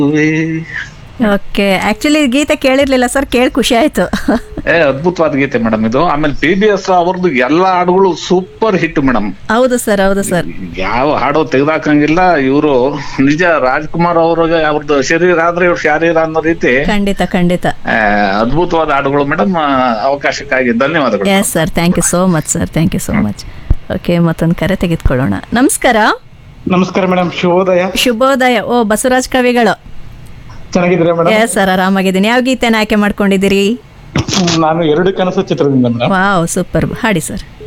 okay actually ಗೀತೆ ಕೇಳಿರ್ಲಿಲ್ಲ sir ಕೇಳಿ ಖುಷಿ ಆಯ್ತು ಏ ಅದ್ಭುತವಾದ ಗೀತೆ ಮೇಡಮ್ ಇದು ಆಮೇಲೆ ಪಿ ಬಿ ಎಸ್ ಅವ್ರದ್ದು ಎಲ್ಲಾ ಹಾಡುಗಳು ಸೂಪರ್ ಹಿಟ್ ಮೇಡಮ್ ಹೌದು ಸರ್ ಹೌದು ಸರ್ ಯಾವ ಹಾಡು ತೆಗ್ದಾಕಂಗಿಲ್ಲ ಇವರು ನಿಜ ರಾಜ್ಕುಮಾರ್ ಅವ್ರಿಗೆ ಅವ್ರದ್ದು ಶರೀರ ಆದ್ರೆ ಇವ್ರ ಶಾರೀರ ಅನ್ನೋ ರೀತಿ ಖಂಡಿತ ಖಂಡಿತ ಆ, ಅದ್ಭುತವಾದ ಹಾಡುಗಳು ಮೇಡಮ್ ಅವಕಾಶಕ್ಕಾಗಿ ಧನ್ಯವಾದಗಳು yes sir thank you so much sir thank you so much okay ಮತ್ತೊಂದು ಕರೆ ತೆಗೆದುಕೊಳ್ಳೋಣ ನಮಸ್ಕಾರ ನಮಸ್ಕಾರ ಮೇಡಮ್ ಶುಭೋದಯ ಶುಭೋದಯ ಓ ಬಸವರಾಜ್ ಕವಿಗಳು ಚೆನ್ನಾಗಿದ್ದೀರಾ ಮೇಡಮ್ ಎಸ್ ಸರ್ ಆರಾಮಾಗಿದ್ದೀನಿ ಯಾವ ಗೀತೆನ ಆಯ್ಕೆ ಮಾಡ್ಕೊಂಡಿದ್ದೀರಿ ನಾನು ಎರಡು ಕನಸು ಚಿತ್ರದಿಂದ ಮೇಡಮ್ ವಾವ್ ಸೂಪರ್ ಹಾಡಿ ಸರ್